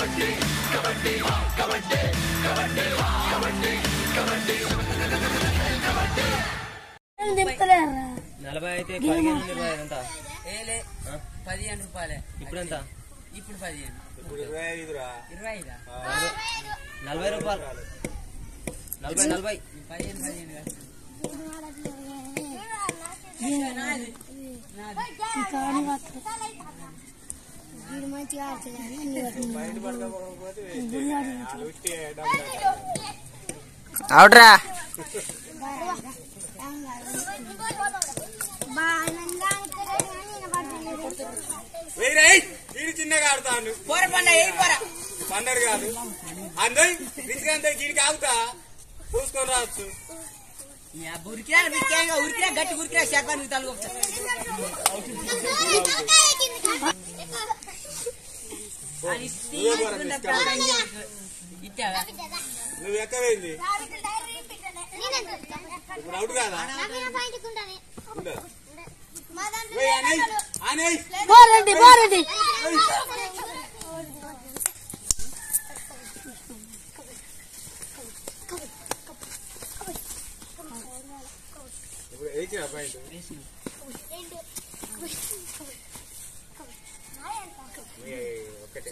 తిప్పుతలేరా నలభై అయితే పదిహేను ఇరవై ఐదు ఎంత ఏలే పదిహేను రూపాయలే ఇప్పుడు ఎంత ఇప్పుడు పదిహేను ఇప్పుడు ఇరవై ఐదురా ఇరవై ఐదా నలభై రూపాయలు నలభై నలభై పదిహేను పదిహేను కాదు. కాని మాత్రం వీడు మంచిగా ఆడుతుంది అని అన్ని వాటిని బయట పడకపోతే వాళ్ళు ఉట్టి డబ్బులు అవుట్రా వేరే వీడు చిన్నగా ఆడుతాను పోర పండ ఏ పోరా పండరు కాదు అందరి రిచికంతా గీడికి ఆగుతా పూసుకొని రావచ్చు ఉరికిరా ఉరికిరా ఉరికిరా గట్టి ఉరికిరా శాపానికి తలుగు ఇట్టావా నువ్వు ఎక్కవేంది ఇప్పుడు అవుట్ కాదా ఉండదు వేయ్ అనేయ్ అనేయ్ పోరండి పోరండి ఇప్పుడు వేసినా పాయింట్ ఒక్కటే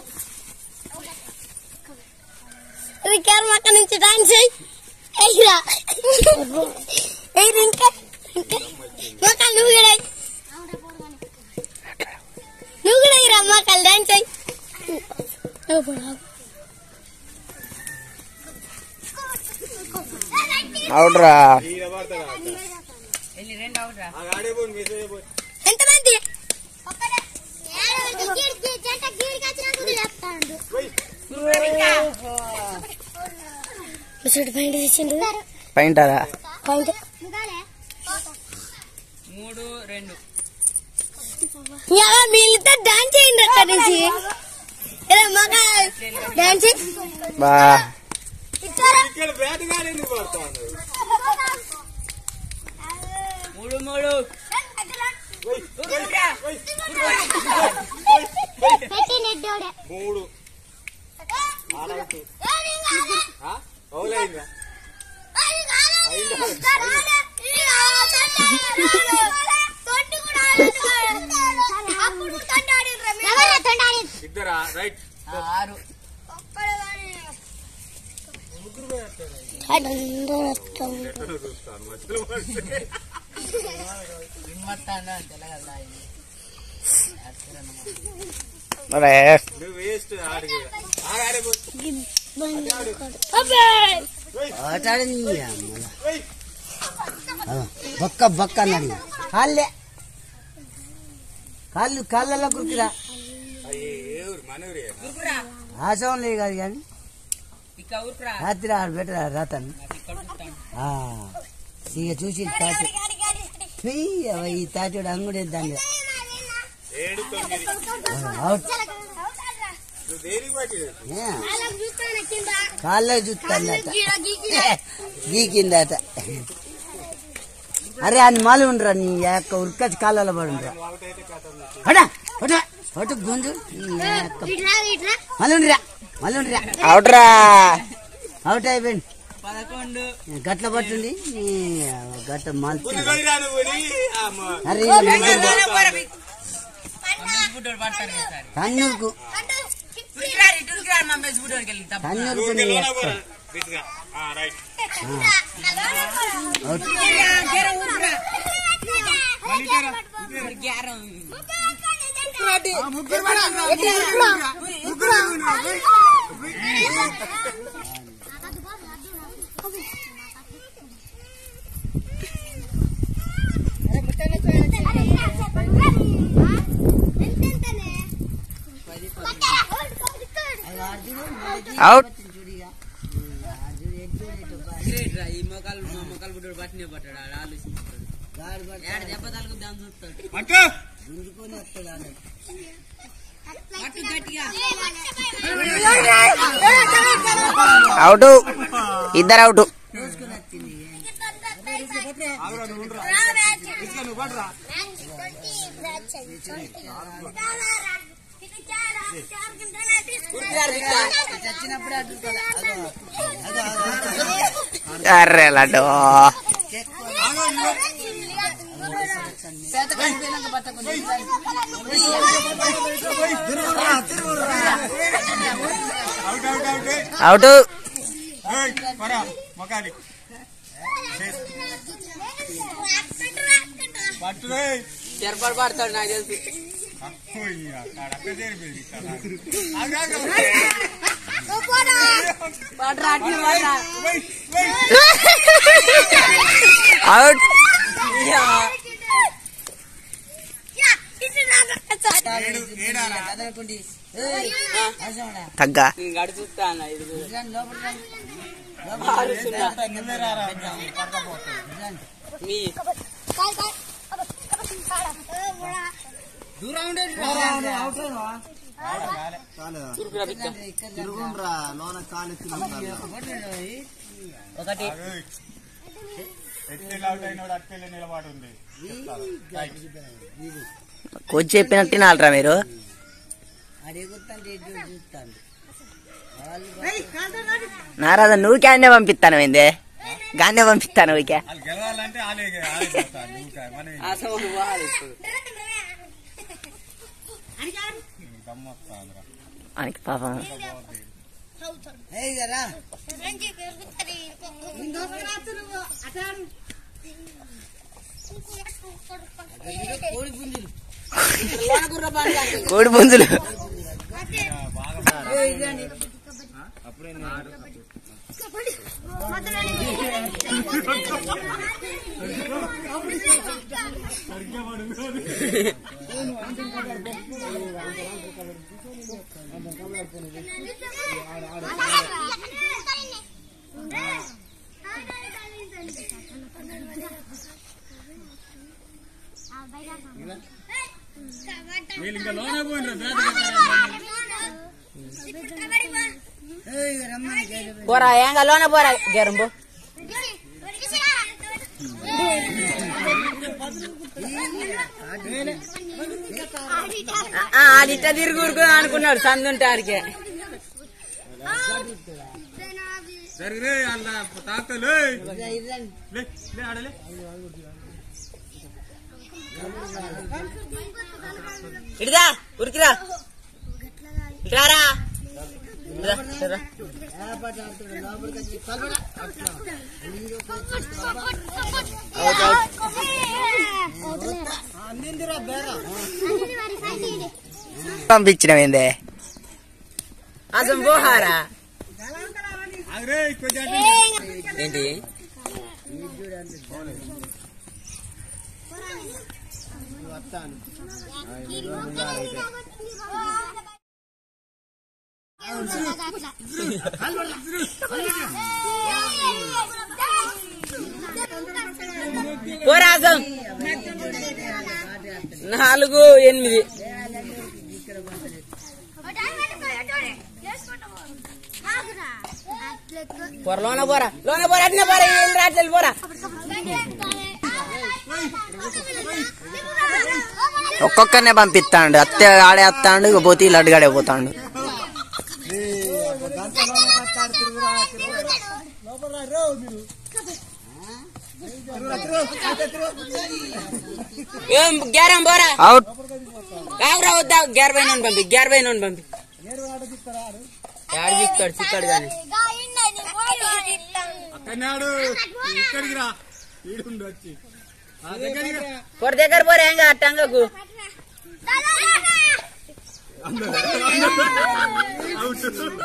రికార్ మక్క నుంచి డాన్స్ ఎయ్యిరా ఎయ్యి ఇంకా మక్క నువ్వు కూడా ఎయ్. నువ్వు కూడా ఎయ్యిరా మక్కలు డాన్స్ అయ్యి అవుట్రా ఈడ పడతాడు ఆట. వెళ్ళి రెండు అవుట్రా ఆ గాడే పోయి మెసేజ్ పోయి ఎంతమంది ముసడి పైన తెచ్చిండు పైంటారా పాయింట్ మూడు రెండు ఎలా వీళ్ళతో డాన్స్ చేయండి అక్కడి నుంచి ఇలా మగ డాన్స్ బా ఇక్కడ బ్యాట్ గాడే ఎందుకు పడతాను మూడు మూడు పోయి, ఉరికిరా. పోయి, మూడు ఆడవుతూ అవులైందా ఇద్దరా రైట్ ఆరు ఎట్లా చూస్తాను మధ్యలో పడితే. ఇమ్మత్తాను తెలగలదా రే నువ్వు వేస్ట్ ఆడి ఆడే పోయి పోయి. బొక్క బొక్క అన్నాడు కాళ్ళే కాళ్ళు కాళ్ళలో కురికిరా అయ్యే ఎవరు మనవరే ఉరుకురా ఆశం లేదు కాదు కానీ ఇక ఉరుకురా రాత్రి ఆడ పెట్టరా రాతను ఇక్కడ ఉరుకుతాను ఆ, ఇక చూసి తాటి ఫెయ్, అవ ఈ తాటి అంగుడే దాన్ని ఏడు తొమ్మిది అవుట్ నువ్వు దేనికి పట్టి ఏ, కాళ్ళే చూస్తాడట గీకిందట అరే అని మళ్ళీ ఉండరా నీ యొక్క ఉరికచ్చి కాళ్ళలో పడి ఉండరా ఒకటైతే కథ అడా అడా అటు గుంజు నీ యొక్క మళ్ళీ ఉండరా మళ్ళీ ఉండరా అవుట్రా అవుట్ అయిపోయింది పదకొండు గట్ల పట్టుండి నీ గట్ల మల్చి పోయిరా నువ్వు నీ అమ్మ. అరే బుడ్డోడు పడతారు ఈసారి తన్నూరుకు ఉరికిరా ఇటు ఉరికిరా మా మెస్ బుడ్డోడికి వెళ్ళి తప్ప తన్నూరుకు నువ్వు నీ లోన యొక్క పోరా. బిస్గా. ఆ, రైట్ అవుట్ గ్యారం అవుట్ గ్రేట్ రా ఈ మొక్కలు మా మొక్కలు బుడ్డోడు పట్టినే పట్టాడు ఆడ ఆలోచించుతాడు ఏడ దెబ్బ తలకు దాని చూస్తాడు పట్టు గుంజుకొని వస్తాడు అన్నట్టు పట్టు గట్టిగా అవుట్ ఇద్దరు అవుట్ చూసుకొని వచ్చింది ఆగురా, నువ్వు ఉండరా. బిస్గా నువ్వు పడరా చచ్చినప్పుడే అడ్డుకోలే అగో అగో అగో అర్రే లడ్డు చేత కలిపినాక పట్టకుండా అవుట్ అవుట్ అవుట్ అవుట్ ఏయ్, పరా మొకాలి పట్టు రేయ్. చెరపడి పడతాడు నాకు తెలిసి అక్కో ఇయ్య, కాడ అక్కడ చేరిపోయింది కదా. ఆగు, ఆగు. పడరా అట్లా పడరా వెయ్, వెయ్. అవుట్ ఏడు, ఏడారా? కదలకుండి ఏయ్, అసమడా. తగ్గా నేను గడి చూస్తా అన్న ఇది రండి, లోపలికి రండి. ఆరు సున్నా నువ్వే రారా, పడకపోతే. రండి. మీ దూరం ఉండండి. రా, అవుట్ రా. చురుకురా బిచ్చ ఇక్కడ తిరుగుండ్రా లోన కాలు ఒకటి ఏయ్. ఎత్తిళ్ళు అవుట్ అయినోడు అట్టుకెళ్ళి నిలబడి ఉంది కోచ్ చెప్పినట్టు నాలరా మీరు అడుగుతాను చూస్తాను వాళ్ళు నారాజా నువ్వు క్యాన్నే పంపిస్తాను ఏందే గాన్నే పంపిస్తాను ఊరికే వాళ్ళు గెలవాలంటే వాళ్ళే వాళ్ళే చేస్తారు ఇంకా మనం అసలు పోవాలి ఇప్పుడు దమ్మొస్తాందిరా ఆయనకి పాపం ఏయ్ రా కోడి పుంజులు లోన గుర్ర బండి లాంటిది. కోడి పుంజులు ఏయ్, ఇదండి. వీళ్ళు ఇంకా లోనే పోయినరా ఏయ్, రమ్మని గేదె పోరా ఏంగా లోన పోరా గెరంబు ఆడిట తిరిగి ఊరుకో అనుకున్నాడు సందుంటే ఆడికే జరిగిరే వాళ్ళ తాతలే ఇదండి. లే లే ఆడలే ఇడిదా ఉరికిరా ఇట్రారా లోపల ఆడుతున్నాడు, లోపలికి వచ్చి కలవరా. అట్లా. నీరు అందిందిరా బేరా పంపించడం ఏందే అసం పోహారా ఆగరే కొంచెం ఏంటి పోరా అసం నాలుగు ఎనిమిది పోరా లోన పోరా లోన పోరా అట్నే పోరా ఏం రాట్లేదు పోరా ఒక్కొక్కరినే పంపిస్తాడు అత్తే ఆడే వస్తాడు ఇక పోతే ఈ లడ్డుగాడే పోతాడు ఏం గ్యారం పోరా అవుట్ కావురా వద్దా గ్యార్ పైన పంపి గ్యార్ పైన పంపి యాడ చిక్తాడు చిక్తాడు కానీ అక్కడనాడు ఇక్కడికి రా ఈడుండి వచ్చి ఆ దగ్గరికి రా. పొర దగ్గర పోరా ఏంగా అట్టంగకు అవుట్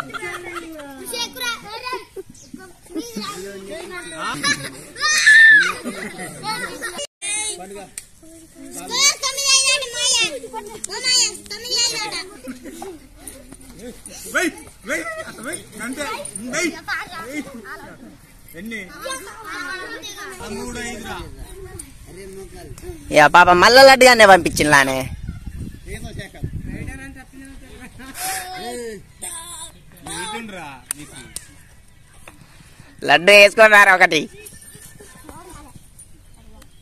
వెయ్ వెయ్ అట్ట వెయ్ అంతే వెయ్ వెయ్. ఎన్ని ఆ మూడు ఐదురా ఇక పాప మల్ల లడ్డుగానే పంపించింలానే ఇటుండ్రా నీకు లడ్డు వేసుకొని రారా ఒకటి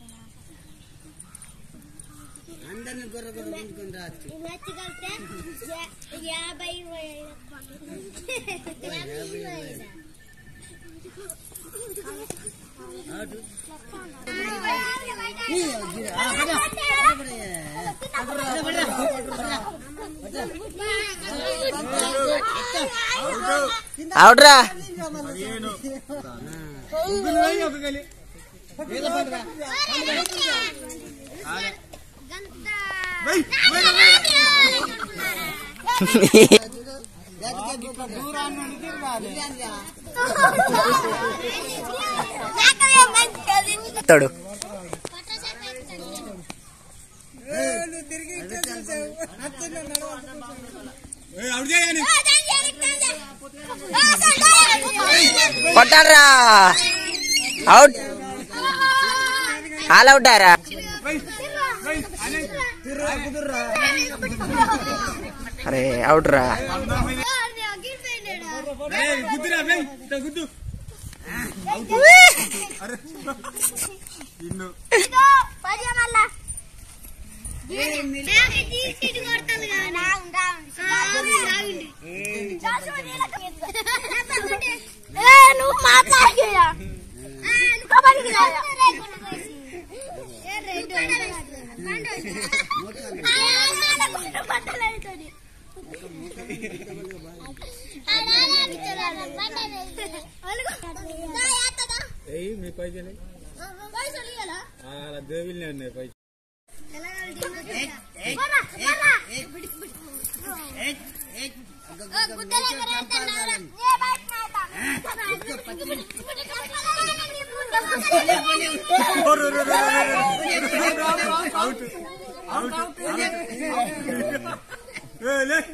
అందరిని గొర్రె గొర్రె ముందుకొని రావచ్చు అవుట్రా తోడు అవుట్ చేయని కొట్టాడ్రా అవుట్ ఆల్ అవుట్ ఆరా అరే అవుట్ రా గుద్దురా బై ఇట్లా గుద్దు నిన్ను నువ్వు మాట్లాడగా ఏయ్ మీ పైసలు అలా దేవిల్నే ఉన్నాయి పైసలు ఏయ్, లే.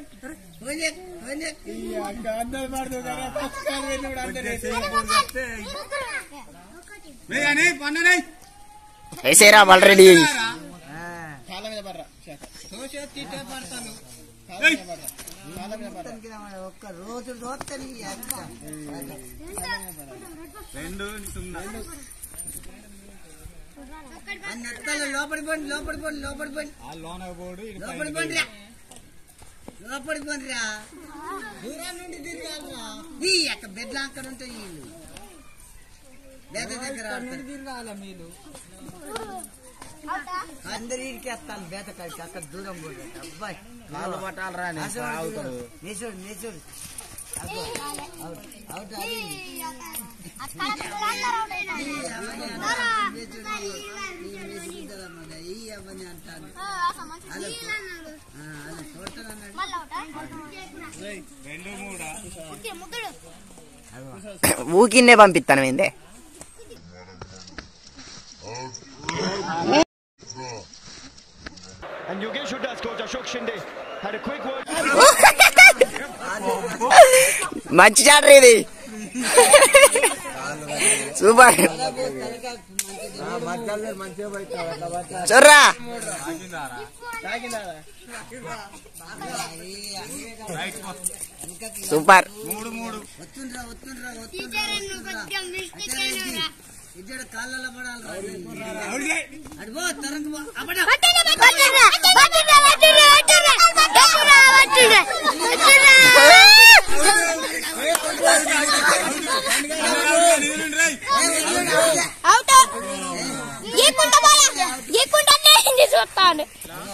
ఈ అక్క అందరు పడుతుంది కదా, పక్కన వెళ్ళినప్పుడు అందరూ వేసేయకూడదు అంటే. ఏయ్, అనే, పన్ననే. వేసేరా బాల్ రెడీ ఏయ్, ఒక్క రోజు చూస్తాను ఈ అక్క. రెండు సున్నా అన్ని అక్కలు లోపడి పోండి లోపడి పోండి లోపడి పోండి ఆ లోన పోడు ఇటు లోపడి పైన పోండి రా లోపడి పోండి రా దూరం నుండి తిరగాలరా ఈ అక్క బెడ్లు అక్కడ ఉంటాయి వీళ్ళు బెడ్ దగ్గర తిరగాల మీరు అందరు ఇరికేస్తాను బేత కలిసి అక్కడ దూరం పోయి అబ్బాయి నాలుగు పట్టాలరా నిసుడు నిసుడు అవుట్ అవుట్ అది ఈ అవన్నీ అంటాను అలా చూడతానన్నాడు రెండు మూడా ఊకిన్నే పంపిస్తాను ఏందే And Yogesh Huda's coach Ashok Shinde had a quick word. మంచి చాటర్ ఇది సూపర్ చూర్రా సూపర్ మూడు మూడు వస్తుండ్రా వస్తుండ్రా వస్తుండ్రా ఇద్దరు కాళ్ళలో పడాలి అవుట్ చేయి. అడిపో తరంగ అబ్బడ నీళ్ళు రేయ్. చూస్తాను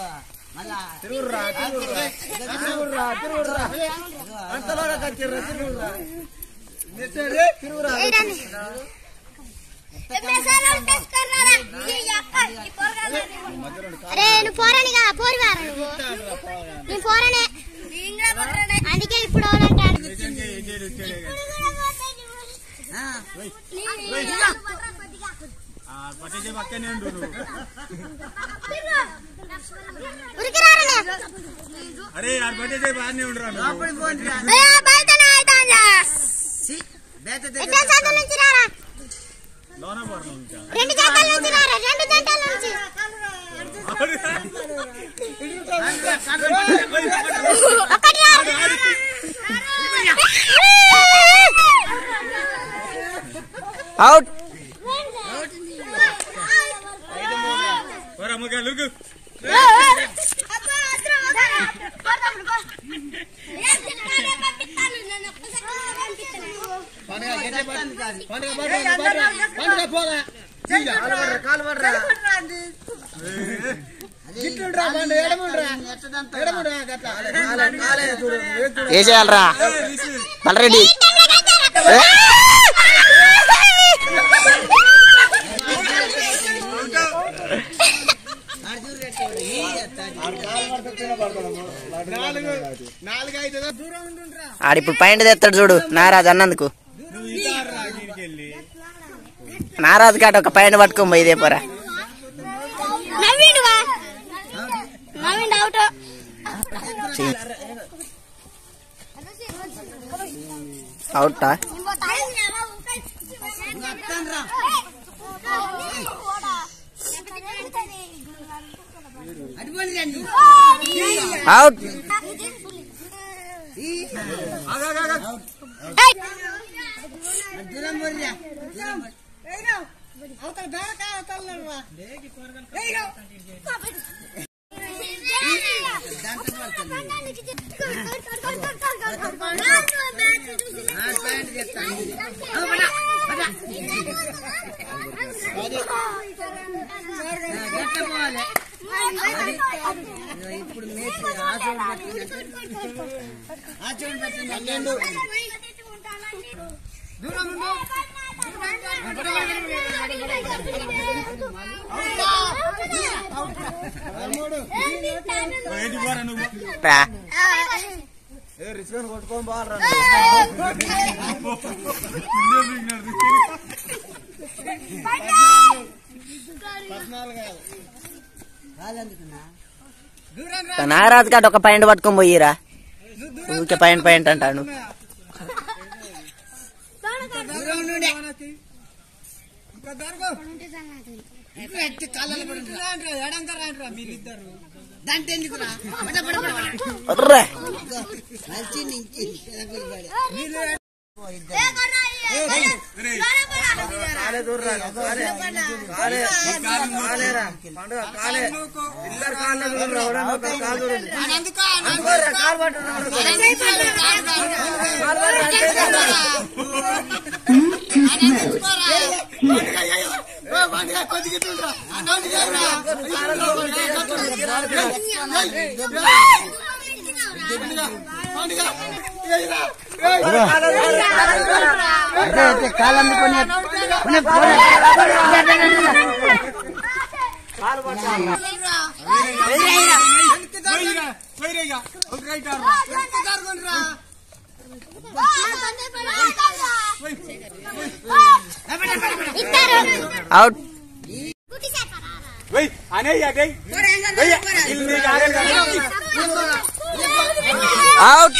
అరే నువ్వు పోరానిగా పోరివారా నువ్వు నేను పోరానే అందుకే ఇప్పుడు ఎవరంటాడు నిజంగా ఏం చేయడు వచ్చాడే కానీ. ఆ, పట్టేసే పక్కనే ఉండు నువ్వు. ఉరికిరారనే అరే ఆడు పట్టేసే బాగానే ఉండరా లోపడి పోండి రా. అయ్యా బయటనే అవుతాందా సి, బేత ఎట్లా దగ్గర సంత నుంచి రారా లోన పడను ఇంకా రెండు గంటల నుంచి రారా రెండు గంటల నుంచి ఒకటి రా. అవుట్ పోరా ముగ్గా లుగ్గు పంపిస్తాను పండుగ పోరా గిట్లుండ్రా బండి ఎడముండ్రా ఎడముండ్రా గట్ల ఏ చేయాలరా మల్రెడ్డి నాలుగు నాలుగు ఐదు దూరం ఉండుండ్రా ఆడిప్పుడు పైన తెస్తాడు చూడు నారాజు అన్నందుకు నువ్వు ఇదారా దీనికి వెళ్ళి నారాజు కాట ఒక పైన పట్టుకొని పోయి ఇదే పోరా నవ్విండు వా నవ్విండు అవుట్ అవుటా అటుపోయి రండి అవుట్ దూరం పోరిరా దూరం పోరి. అవతల బేరక అవతల నడవా. ఆ ప్యాంట్ చెప్తాను. ఆ, పద, పద. ఆ, గట్ల పోవాలి. ఇదిగో ఇప్పుడు మేస్త్రి ఆ చోటు పెట్టినట్టు ఆ చోటు పెట్టినట్టు దూరం ఉండు ఏంటి పోరా నువ్వు రా ఏ రిస్క్ కొట్టుకొని పోవాలరా కాదందుకున్నా నారాజు కాట ఒక పైన పట్టుకొని పోయిరా ఊరికే పైన పైన అంటాను దూరం నుండి ఇంకా దొరకవు ఇప్పుడు ఎత్తి కాళ్ళలో పడి ఉంటా. ఎడంకరా మీరిద్దరు దాంట్లో ఎందుకురా పట పట పట పట. ఒర్రే. మంచి నుంచి ఎదగొలిపాడు. కాలే దూర్రా కాలే కాలే కాలేరా పండుగ కాలే ఇద్దరు కాలే దూర్రా ఎవడన్నా ఒకరు కాలు దూరండి అనుకోరా, కాలు పట్టురా, అనుకోరా. పోయిరా, పోయిరా ఇక. ఒక రైట్ ఆర్రా. అవుట్ వెయ్, అనేయ్ అదే వెయ్య. ఇల్లు నీకు ఆగదు కదా. అవుట్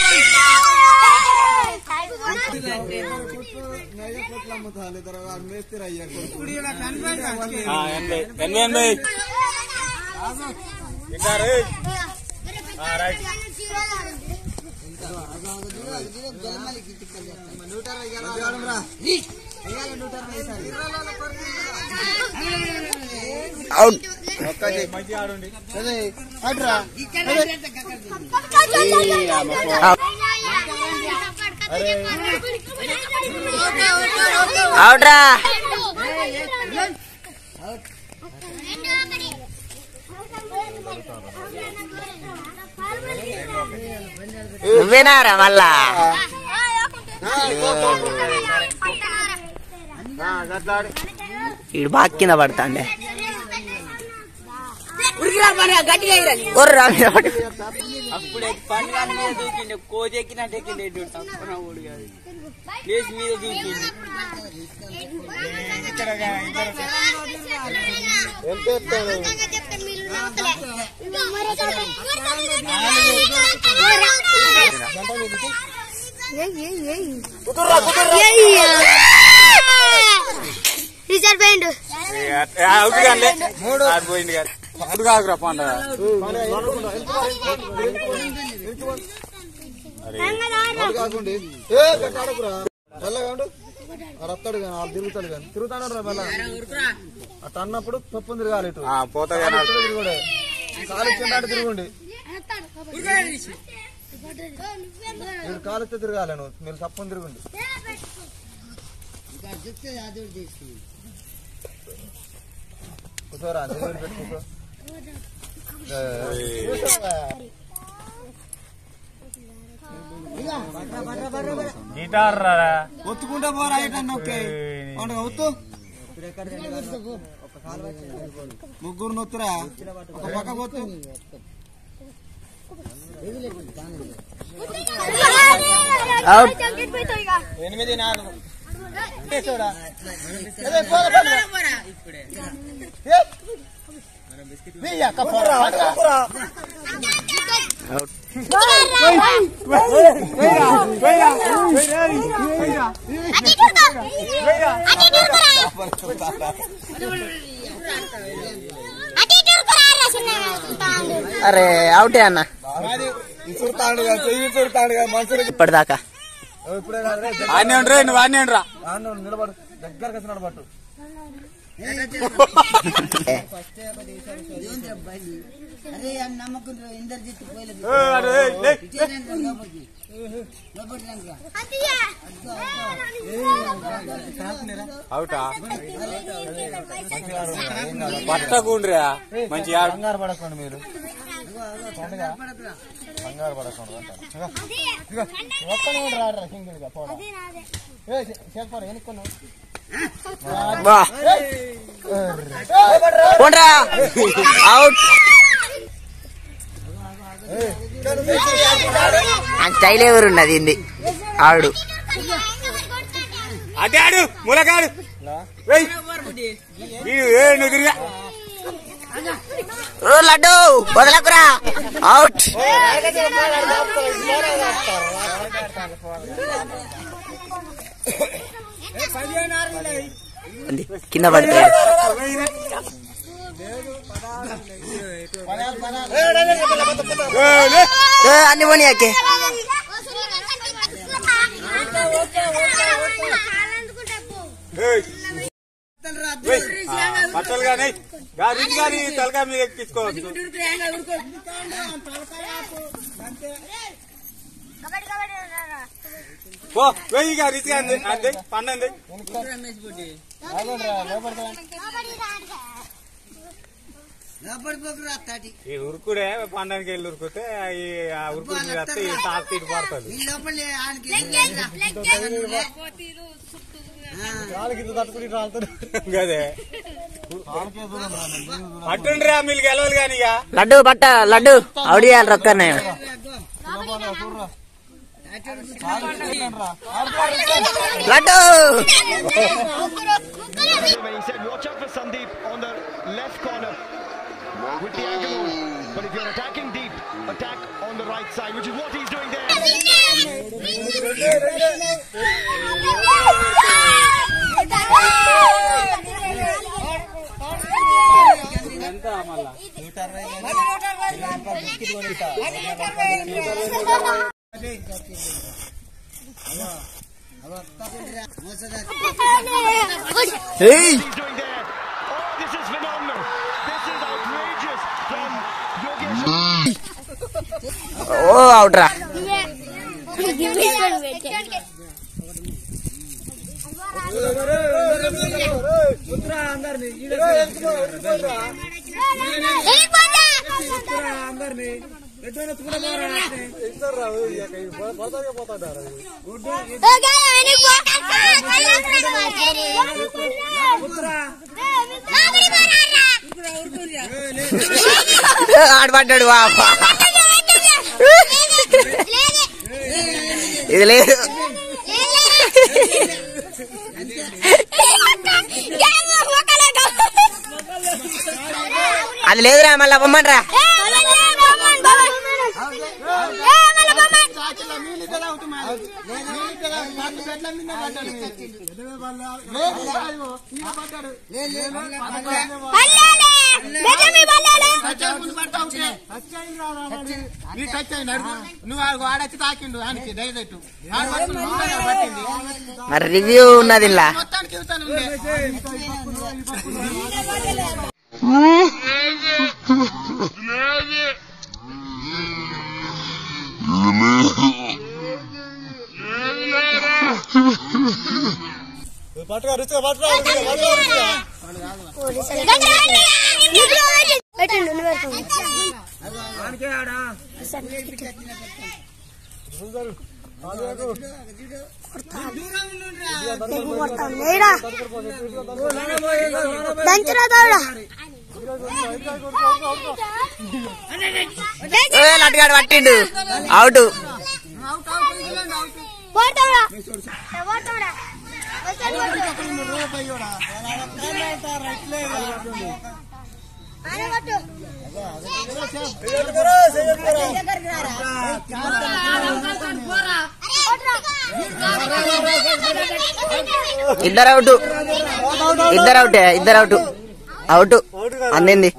ఆ, ఎనభై ఎనభై ఎనభై ఇద్దరు ఆ, రైట్ అవుట్ మంచిగా ఆడండి అవుట్ రా నువ్వేనారా మళ్ళా ఈడు బాగా కింద పడతాండే ఒర్రా మీద పడి అప్పుడే పండుగ మీద దూకిండు కోతి ఎక్కినట్టు ఎక్కిండు ఎడ్డు తప్పన ఊడు కాదు ప్లేస్ మీద దూకిండు రిజర్వ్ అయ్యిండు అవుట్ కానీ మూడు ఆరు పోయింది కానీ అది కాదురా పండుగ కాకుండా ఏ కట్టాడకురా వెళ్ళగాడు రత్తాడు కానీ వాళ్ళు తిరుగుతాడు కానీ తిరుగుతాడు రా మళ్ళా అట్ట అన్నప్పుడు తప్పు తిరగాలి ఇటు పోతా ఇటు తిరుగుడే కాలు ఇచ్చిందంటే తిరుగుండి మీరు కాలు ఇస్తే తిరగాలి నువ్వు మీరు తప్పని తిరుగుండి ఇంకా చూస్తే అది తీసుకుంది కూర్చోరా దేవుడు పెట్టి కూర్చో ఒత్తుకుంటా పోరా ఎటన్నా ఓకే ఒత్తు ముగ్గురు నొత్తురా ఒక పక్క పోతు అవుట్ ఎనిమిది నాలుగు చూడా ఇప్పుడే అరే అవుటే అన్న ఇసురుతాడు కదా చెయ్యి ఇసురుతాడు కదా మనుషులకి ఇప్పటిదాకా ఇప్పుడే కాదు రే, దగ్గర- ఆనే ఉండరా నువ్వు ఆనే ఉండరా ఆన్నే ఉండు, నిలబడు దగ్గరకు వచ్చి నిలబట్టు అరే అని నమ్మకం ఇందర్జిత్ పోయలేదు లోపలికి లోపలికి రండి రా. అవుటా పట్టకుండ్రా మంచి కంగారు పడకండి మీరు కంగారు పడకండి అంటారు. ఇదిగో, ఒక్కనే ఉండు రాడురా, సింగిల్గా పోరా. ఏ, చే- చేరుకోరా, ఎనుక్కున్నావు. బా పోండ్రా అవుట్ ఆ స్టైల్ ఎవరున్నది ఇది ఆడు అదే ఆడు ములగాడు వెయ్ వీడు ఏ నువ్వు తిరిగా ఓ లడ్డు వదలకురా అవుట్ ఉంది, కింద పడిపోయాడు ఏ, అన్ని పోనీ అక్కే బట్టలు కానీ గారి కానీ తలకాయ మీద ఎక్కించుకోవచ్చు పో వెయ్యి గారి రీతి అంది అంది పన్నంది రమేష్ బుడ్డి లోపలికి పోకురా తాటి ఈ ఉరుకుడే పండానికి వెళ్ళి ఉరుకుతే ఈ ఆ ఉరుకుడు మీద వస్తే ఈ తాత ఇటు పడుతుంది ఈ లోపలి ఆనికి కాలుకి ఇది తట్టుకుని ఇటు రాలుతాడు. గదే కాలుకే దూరం రా, నేను దీనికి దూరం. పట్టుండ్రా మీరు గెలవాలి కానీ ఇక లడ్డు పట్ట లడ్డు అవుట్ చేయాలి రొక్కనే లోపల చూడురా. కాలుకి దూరం రా. Laddu When he said, watch out for Sandeep on the left corner with the angle hold. But if you're attacking deep, attack on the right side, which is what he's doing there. ఏయ్ He's doing there. Oh, this is phenomenal. This is outrageous from Yogesh. ఓ out రా ఆడపడ్డాడు వాప ఇది లేదు అది లేదురా మళ్ళా పొమ్మండ్రా నువ్వు ఆడొచ్చి తాకిండు ఆయనకి దయచేట్టు ఆడ పట్టుకుని నువ్వే పట్టింది మరి రివ్యూ ఉన్నది ఇలా మొత్తానికి ఇవ్వతాను ఉండే. పట్టుకో రుచిగా పట్టుకో రుచిగా, పట్టుకో రుచిగా. పెట్టండి నువ్వు పెట్టండి. ఆడికే ఆడా కొడతాను. ఏడా? దంచురా తోడా. ఏ లడ్డుగాడు పట్టిండు అవుట్ పోతావురా. ఏ, పోతావురా. వచ్చాడు, కొట్టు. ఆయన కొట్టు. ఇద్దరు అవుట్ ఇద్దరు అవుట్ ఇద్దరు అవుట్ అవుట్ అందింది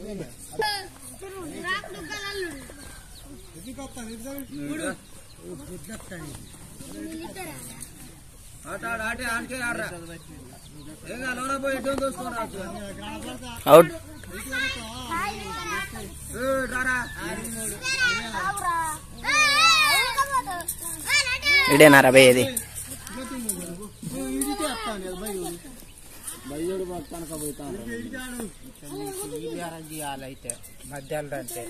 ఆట ఆడ ఆటే ఆడికే ఆడరా ఏం కాదు లోన పోయి ఎటు దోసుకోరా అవుట్ ఏ, రారా ఇడేనారా పోయేది అయితే మధ్యాహ్నం అంటే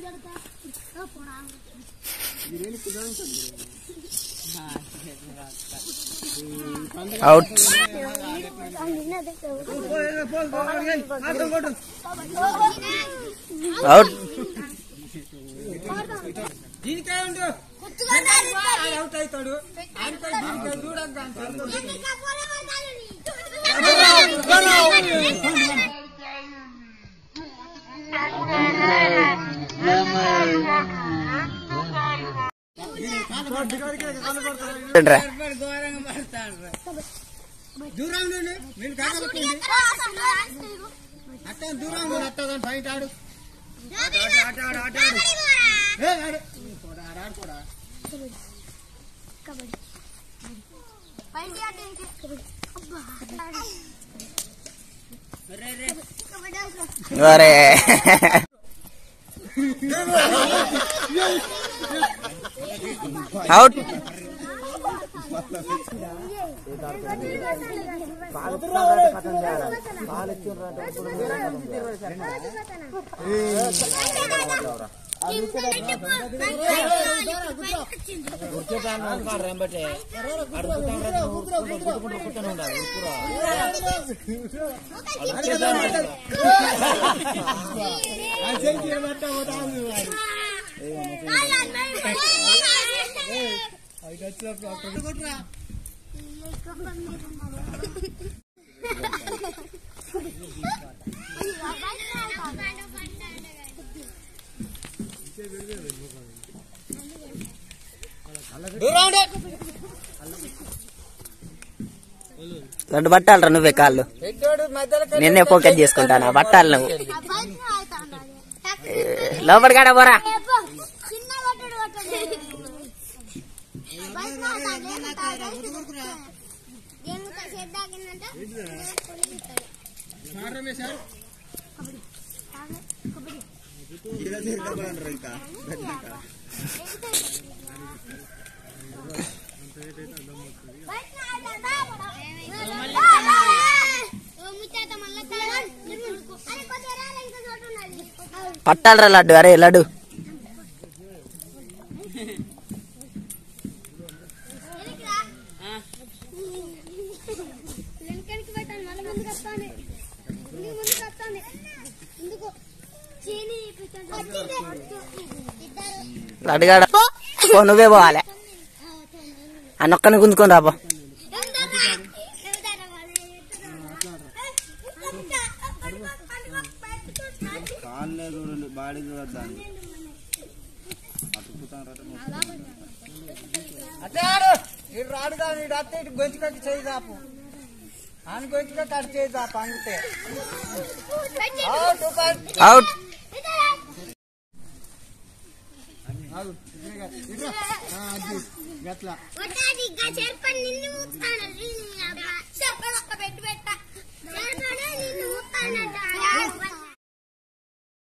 అవుట్ అవుట్ దీనికే ఉండు ఆడు అవుట్ అవుతాడు ఆడికే దీనికే చూడక రా. ఘోరంగా పడతాడు దూరం నుండి మీరు కాకపోతుంది అట్ట దూరం నుండి అట్ట దాని బయట ఆడు ఆట ఆట ఆట ఆట ఆడు ఏ, ఆడు. పోడా, ఆడు, ఆడు, పోడా. ఒరే అవుట్ రెండు బట్టాలరా నువ్వే కాళ్ళు నిన్నే ఫోకస్ చేసుకుంటానా బట్టాలు నువ్వు ఏ, లోపలికి ఆడ పోరా చిన్న కొట్టడు కొట్టడు బైక్ మాట్లాడు, ఏముంటాడు? ఏముంటాడు? షెడ్ ఆగిందంటే పొడిగిస్తాడు. బైక్ మాట్లాడు, రా, రా. ఓ ముచ్చాట మళ్ళా తల- అరే కొంచెం రా, ఇంకా చోటు ఉన్నది. పట్టాలరా లడ్డు అరే లడ్డు వెనక్కిరా. వెనకనికి పెట్టాను మళ్ళీ ముందుకు వస్తాను ముందుకు ముందుకు వస్తాను ముందుకు చీని ఇద్దరు లడ్డుగాడ పో నువ్వే పోవాలి అన్నొక్కని గుంజుకొని రాబో కాళ్ళే చూడండి బాడీ చూడద్దాన్ని అట్టే ఆడు ఇటు రాడు కాదు ఇటు అత్తే ఇటు గొంతుకకి చేయి దాపు అని గొంతుకకి అటు చేయి దాపు అంగితే అవుట్ పాయింట్ అవుట్ గట్లా ఒకటి ఇంకా చెరుపని నిన్ను ఊపుతాను చెప్పడు ఒక్క పెట్టు పెట్ట చెరుపని నిన్ను ఊపుతానంట